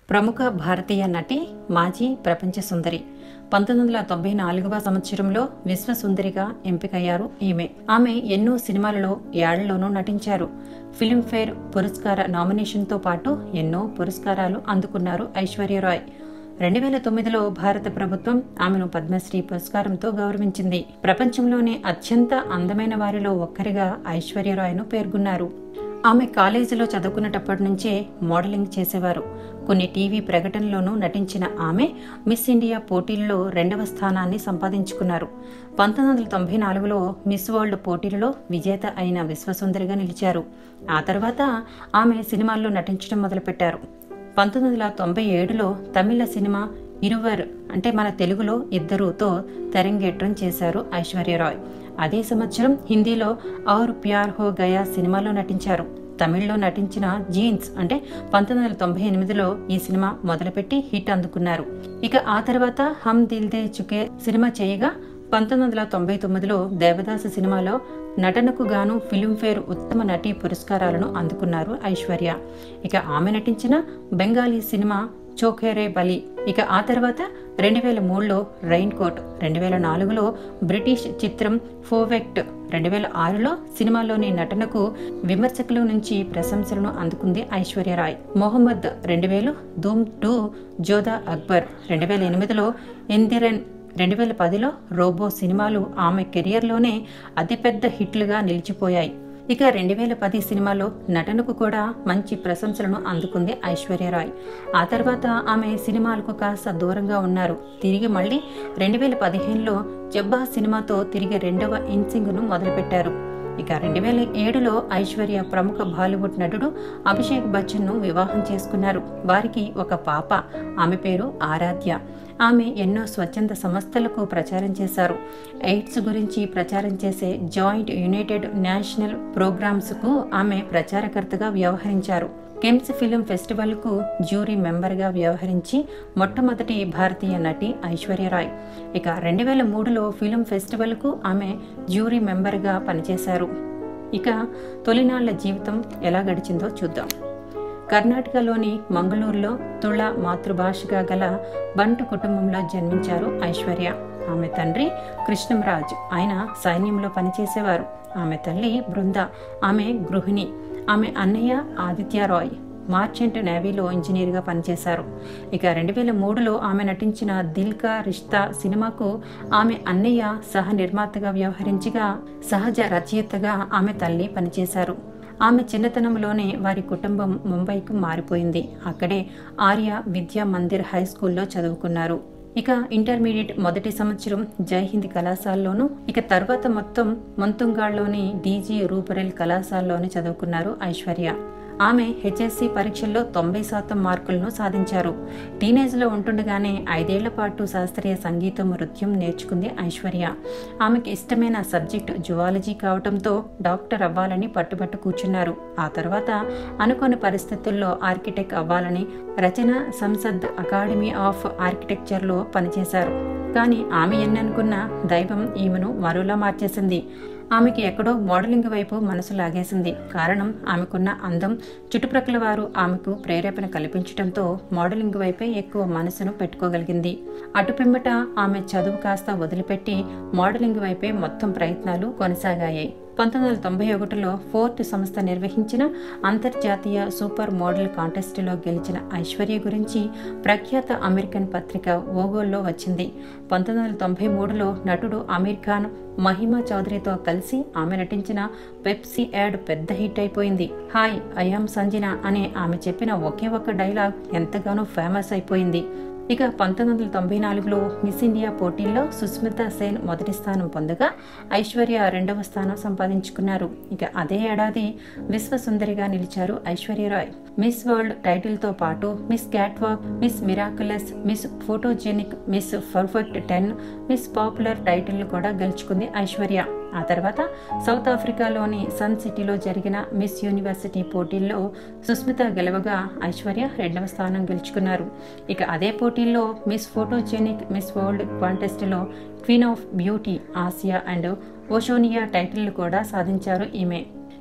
ప్రముఖ భారతీయ నటి మాజీ ప్రపంచ సుందరి పంతొమ్మిది వందల తొంభై నాలుగవ సంవత్సరంలో విశ్వ సుందరిగా ఎంపికయ్యారు ఈమె ఆమె ఎన్నో సినిమాలలో యాళ్లలోనూ నటించారు ఫిల్మ్ఫేర్ పురస్కార నామినేషన్తో పాటు ఎన్నో పురస్కారాలు అందుకున్నారు ఐశ్వర్యరాయ్ రెండు వేల తొమ్మిదిలో భారత ప్రభుత్వం ఆమెను పద్మశ్రీ పురస్కారంతో గౌరవించింది ప్రపంచంలోనే అత్యంత అందమైన వారిలో ఒక్కరిగా ఐశ్వర్యరాయ్ను పేర్కొన్నారు ఆమె కాలేజీలో చదువుకునేటప్పటి నుంచే మోడలింగ్ చేసేవారు కొన్ని టీవీ ప్రకటనలోనూ నటించిన ఆమె మిస్ ఇండియా పోటీల్లో రెండవ స్థానాన్ని సంపాదించుకున్నారు పంతొమ్మిది వందల తొంభై నాలుగులో మిస్ వరల్డ్ పోటీలలో విజేత అయిన విశ్వసుందరిగా నిలిచారు ఆ తర్వాత ఆమె సినిమాల్లో నటించడం మొదలుపెట్టారు పంతొమ్మిది వందల తొంభై ఏడులో తమిళ సినిమా ఇరువర్ అంటే మన తెలుగులో ఇద్దరుతో తెరంగేట్రం చేశారు ఐశ్వర్యరాయ్ అదే సంవత్సరం హిందీలో ఔర్ ప్యార్ హో గయా సినిమాలో నటించారు తమిళ్లో నటించిన జీన్స్ అంటే పంతొమ్మిది వందల తొంభై ఎనిమిదిలో ఈ సినిమా మొదలుపెట్టి హిట్ అందుకున్నారు ఇక ఆ తర్వాత హమ్ దిల్ దే చుకే సినిమా చేయగా పంతొమ్మిది వందల తొంభై తొమ్మిదిలో దేవదాసు సినిమాలో నటనకు గాను ఫిల్మ్ఫేర్ ఉత్తమ నటి పురస్కారాలను అందుకున్నారు ఐశ్వర్య ఇక ఆమె నటించిన బెంగాలీ సినిమా చోఖేరే బలి ఇక ఆ తర్వాత రెండు వేల మూడులో రైన్ కోట్ రెండు వేల నాలుగులో బ్రిటిష్ చిత్రం ఫోవెక్ట్ రెండు వేల ఆరులో సినిమాలోని నటనకు విమర్శకుల నుంచి ప్రశంసలను అందుకుంది ఐశ్వర్యరాయ్ మొహమ్మద్ రెండు వేలు ధూమ్ టూ జోదా అక్బర్ రెండు వేల ఎనిమిదిలో ఎందిరన్ రెండు వేల పదిలో రోబో సినిమాలు ఆమె కెరియర్లోనే అతిపెద్ద హిట్లుగా నిలిచిపోయాయి ఇక రెండు వేల పది సినిమాలో నటనకు కూడా మంచి ప్రశంసలను అందుకుంది ఐశ్వర్యరాయ్ ఆ తర్వాత ఆమె సినిమాలకు కాస్త దూరంగా ఉన్నారు తిరిగి మళ్ళీ రెండు వేల పదిహేనులో జబ్బా సినిమాతో తిరిగి రెండవ ఇన్సింగ్ను మొదలుపెట్టారు ఇక రెండు వేల ఏడులో ఐశ్వర్య ప్రముఖ బాలీవుడ్ నటుడు అభిషేక్ బచ్చన్ను వివాహం చేసుకున్నారు వారికి ఒక పాప ఆమె పేరు ఆరాధ్య ఆమె ఎన్నో స్వచ్ఛంద సంస్థలకు ప్రచారం చేశారు ఎయిడ్స్ గురించి ప్రచారం చేసే జాయింట్ యునైటెడ్ నేషనల్ ప్రోగ్రామ్స్కు ఆమె ప్రచారకర్తగా వ్యవహరించారు కెమ్స్ ఫిలిం ఫెస్టివల్కు జ్యూరీ మెంబర్గా వ్యవహరించి మొట్టమొదటి భారతీయ నటి ఐశ్వర్యరాయ్ ఇక రెండు వేల మూడులో ఫిలిం ఫెస్టివల్కు ఆమె జ్యూరీ మెంబర్గా పనిచేశారు ఇక తొలినాళ్ల జీవితం ఎలా గడిచిందో చూద్దాం కర్ణాటకలోని మంగళూరులో తుళ మాతృభాషగా గల బంటు కుటుంబంలో జన్మించారు ఐశ్వర్య ఆమె తండ్రి కృష్ణంరాజ్ ఆయన సైన్యంలో పనిచేసేవారు ఆమె తల్లి బృంద ఆమె గృహిణి ఆమె అన్నయ్య ఆదిత్య రాయ్ మార్చెంట్ నేవీలో ఇంజనీర్గా పనిచేశారు ఇక రెండు వేల మూడులో ఆమె నటించిన దిల్ కా రిష్తా సినిమాకు ఆమె అన్నయ్య సహ నిర్మాతగా వ్యవహరించగా సహజ రచయితగా ఆమె తల్లి పనిచేశారు ఆమె చిన్నతనంలోనే వారి కుటుంబం ముంబైకు మారిపోయింది అక్కడే ఆర్య విద్యా మందిర్ హై స్కూల్లో చదువుకున్నారు ఇక ఇంటర్మీడియట్ మొదటి సంవత్సరం జై హింద్ కళాశాలలోను ఇక తర్వాత మొత్తం మంతుంగాడ్లోని డీజీ రూపరెల్ కళాశాలలోని చదువుకున్నారు ఐశ్వర్య ఆమె హెచ్ఎస్సి పరీక్షల్లో తొంభై శాతం మార్కులను సాధించారు టీనేజ్లో ఉంటుండగానే ఐదేళ్ల పాటు శాస్త్రీయ సంగీతం నృత్యం నేర్చుకుంది ఐశ్వర్య ఆమెకి ఇష్టమైన సబ్జెక్ట్ జువాలజీ కావడంతో డాక్టర్ అవ్వాలని పట్టుబట్టు కూర్చున్నారు ఆ తర్వాత అనుకోని పరిస్థితుల్లో ఆర్కిటెక్ట్ అవ్వాలని రచన సంసద్ అకాడమీ ఆఫ్ ఆర్కిటెక్చర్లో పనిచేశారు కానీ ఆమె ఎన్ననుకున్న దైవం ఈమెను మరోలా మార్చేసింది ఆమెకి ఎక్కడో మోడలింగ్ వైపు మనసు లాగేసింది కారణం ఆమెకున్న అందం చుట్టుప్రక్కల వారు ఆమెకు ప్రేరేపణ కల్పించడంతో మోడలింగ్ వైపే ఎక్కువ మనసును పెట్టుకోగలిగింది అటుపిమ్మట ఆమె చదువు కాస్త వదిలిపెట్టి మోడలింగ్ వైపే మొత్తం ప్రయత్నాలు కొనసాగాయి పంతొమ్మిది వందల తొంభై ఒకటిలో ఫోర్ట్ సంస్థ నిర్వహించిన అంతర్జాతీయ సూపర్ మోడల్ కాంటెస్టులో గెలిచిన ఐశ్వర్య గురించి ప్రఖ్యాత అమెరికన్ పత్రిక ఓగోల్లో వచ్చింది పంతొమ్మిది వందల తొంభై మూడులో నటుడు అమీర్ ఖాన్ మహిమా చౌదరితో కలిసి ఆమె నటించిన పెప్సీ యాడ్ పెద్ద హిట్ అయిపోయింది హాయ్ ఐఆమ్ సంజన అనే ఆమె చెప్పిన ఒకే ఒక్క డైలాగ్ ఎంతగానో ఫేమస్ అయిపోయింది ఇక పంతొమ్మిది వందల తొంభై నాలుగులో మిస్ ఇండియా పోటీల్లో సుస్మితా సేన్ మొదటి స్థానం పొందగా ఐశ్వర్య రెండవ స్థానం సంపాదించుకున్నారు ఇక అదే ఏడాది విశ్వసుందరిగా నిలిచారు ఐశ్వర్యరాయ్ మిస్ వరల్డ్ టైటిల్తో పాటు Miss catwalk Miss miraculous Miss photogenic Miss perfect ten Miss popular title కూడా గెలుచుకుంది ఐశ్వర్య ఆ తర్వాత సౌత్ ఆఫ్రికాలోని సన్ సిటీలో జరిగిన మిస్ యూనివర్సిటీ పోటీల్లో సుస్మిత గెలవగా ఐశ్వర్య రెండవ స్థానం గెలుచుకున్నారు ఇక అదే పోటీల్లో మిస్ ఫోటోజెనిక్ మిస్ వరల్డ్ కాంటెస్ట్లో queen of beauty Asia and Oceania title కూడా సాధించారు ఈమె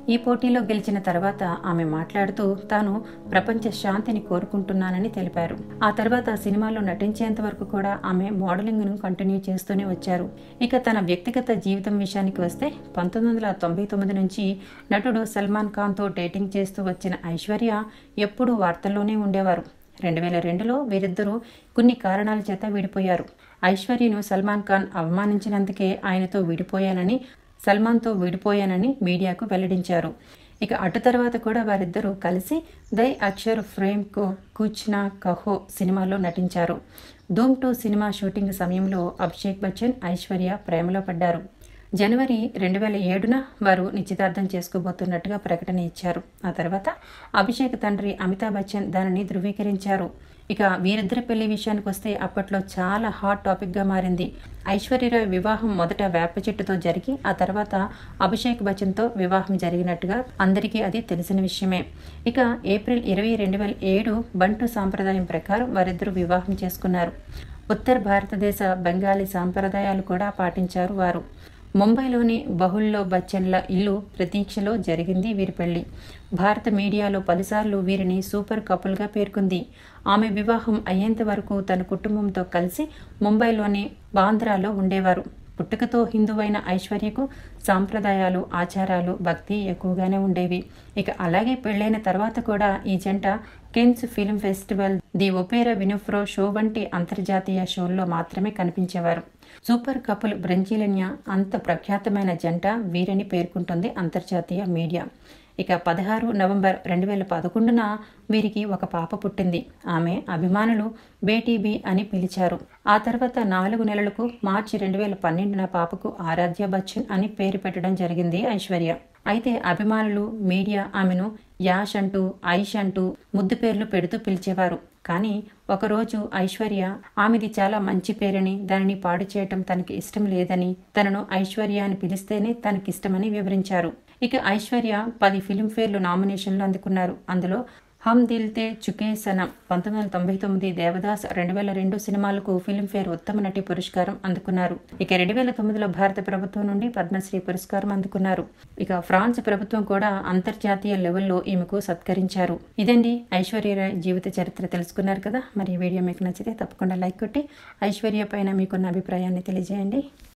ఈ పోటీలో గెలిచిన తర్వాత ఆమె మాట్లాడుతూ తాను ప్రపంచ శాంతిని కోరుకుంటున్నానని తెలిపారు ఆ తర్వాత సినిమాలో నటించేంత వరకు కూడా ఆమె మోడలింగ్ను కంటిన్యూ చేస్తూనే వచ్చారు ఇక తన వ్యక్తిగత జీవితం విషయానికి వస్తే పంతొమ్మిది వందల తొంభై తొమ్మిది నుంచి నటుడు సల్మాన్ ఖాన్తో డేటింగ్ చేస్తూ వచ్చిన ఐశ్వర్య ఎప్పుడూ వార్తల్లోనే ఉండేవారు రెండు వేల రెండులో వీరిద్దరూ కొన్ని కారణాల చేత విడిపోయారు ఐశ్వర్యను సల్మాన్ ఖాన్ అవమానించినందుకే ఆయనతో విడిపోయానని సల్మాన్తో విడిపోయానని మీడియాకు వెల్లడించారు ఇక అటు తర్వాత కూడా వారిద్దరూ కలిసి దై అక్షర్ ఫ్రేమ్ కో కుచ్నా కహో సినిమాలో నటించారు ధూమ్ టూ సినిమా షూటింగ్ సమయంలో అభిషేక్ బచ్చన్ ఐశ్వర్య ప్రేమలో పడ్డారు జనవరి రెండు వేల ఏడున వారు నిశ్చితార్థం చేసుకోబోతున్నట్టుగా ప్రకటన ఇచ్చారు ఆ తర్వాత అభిషేక్ తండ్రి అమితాబ్ బచ్చన్ దానిని ధృవీకరించారు ఇక వీరిద్దరి పెళ్లి విషయానికి వస్తే అప్పట్లో చాలా హాట్ టాపిక్గా మారింది ఐశ్వర్యరాయ్ వివాహం మొదట వేప చెట్టుతో జరిగి ఆ తర్వాత అభిషేక్ బచ్చన్తో వివాహం జరిగినట్టుగా అందరికీ అది తెలిసిన విషయమే ఇక ఏప్రిల్ ఇరవై రెండు వేల ఏడు బంటు సాంప్రదాయం ప్రకారం వారిద్దరూ వివాహం చేసుకున్నారు ఉత్తర భారతదేశ బెంగాలీ సాంప్రదాయాలు కూడా పాటించారు వారు ముంబైలోని బహుల్లో బచ్చన్ల ఇల్లు ప్రతీక్షలో జరిగింది వీరి పెళ్లి భారత మీడియాలో పలుసార్లు వీరిని సూపర్ కపుల్గా పేర్కొంది ఆమె వివాహం అయ్యేంత వరకు తన కుటుంబంతో కలిసి ముంబైలోని బాంద్రాలో ఉండేవారు పుట్టుకతో హిందువైన ఐశ్వర్యకు సాంప్రదాయాలు ఆచారాలు భక్తి ఎక్కువగానే ఉండేవి ఇక అలాగే పెళ్ళైన తర్వాత కూడా ఈ జంట Cannes film festival the Oprah Winfrey show వంటి అంతర్జాతీయ షోల్లో మాత్రమే కనిపించేవారు సూపర్ కపుల్ బ్రంజీలన్య అంత ప్రఖ్యాతమైన జంట వీరని పేర్కొంటుంది అంతర్జాతీయ మీడియా ఇక పదహారు నవంబర్ రెండు వేల పదకొండున వీరికి ఒక పాప పుట్టింది ఆమె అభిమానులు బేటీబీ అని పిలిచారు ఆ తర్వాత నాలుగు నెలలకు మార్చి రెండు వేల పన్నెండున పాపకు ఆరాధ్య బచ్చన్ అని పేరు పెట్టడం జరిగింది ఐశ్వర్య అయితే అభిమానులు మీడియా ఆమెను యాష్ అంటూ ఐష్ అంటూ ముద్దు పేర్లు పెడుతూ పిలిచేవారు కానీ ఒకరోజు ఐశ్వర్య ఆమెది చాలా మంచి పేరని దానిని పాడు చేయటం తనకి ఇష్టం లేదని తనను ఐశ్వర్య అని పిలిస్తేనే తనకిష్టమని వివరించారు ఇక ఐశ్వర్య పది ఫిలింఫేర్లు నామినేషన్లు అందుకున్నారు అందులో హమ్ దిల్ తే చుకే సనం పంతొమ్మిది వందల తొంభై తొమ్మిది దేవదాస్ రెండు వేల రెండు సినిమాలకు ఫిలింఫేర్ ఉత్తమ నటి పురస్కారం అందుకున్నారు ఇక రెండు వేల తొమ్మిదిలో భారత ప్రభుత్వం నుండి పద్మశ్రీ పురస్కారం అందుకున్నారు ఇక ఫ్రాన్స్ ప్రభుత్వం కూడా అంతర్జాతీయ లెవెల్లో ఈమెకు సత్కరించారు ఇదండి ఐశ్వర్యరాయ్ జీవిత చరిత్ర తెలుసుకున్నారు కదా మరి ఈ వీడియో మీకు నచ్చితే తప్పకుండా లైక్ కొట్టి ఐశ్వర్య పైన మీకున్న అభిప్రాయాన్ని తెలియజేయండి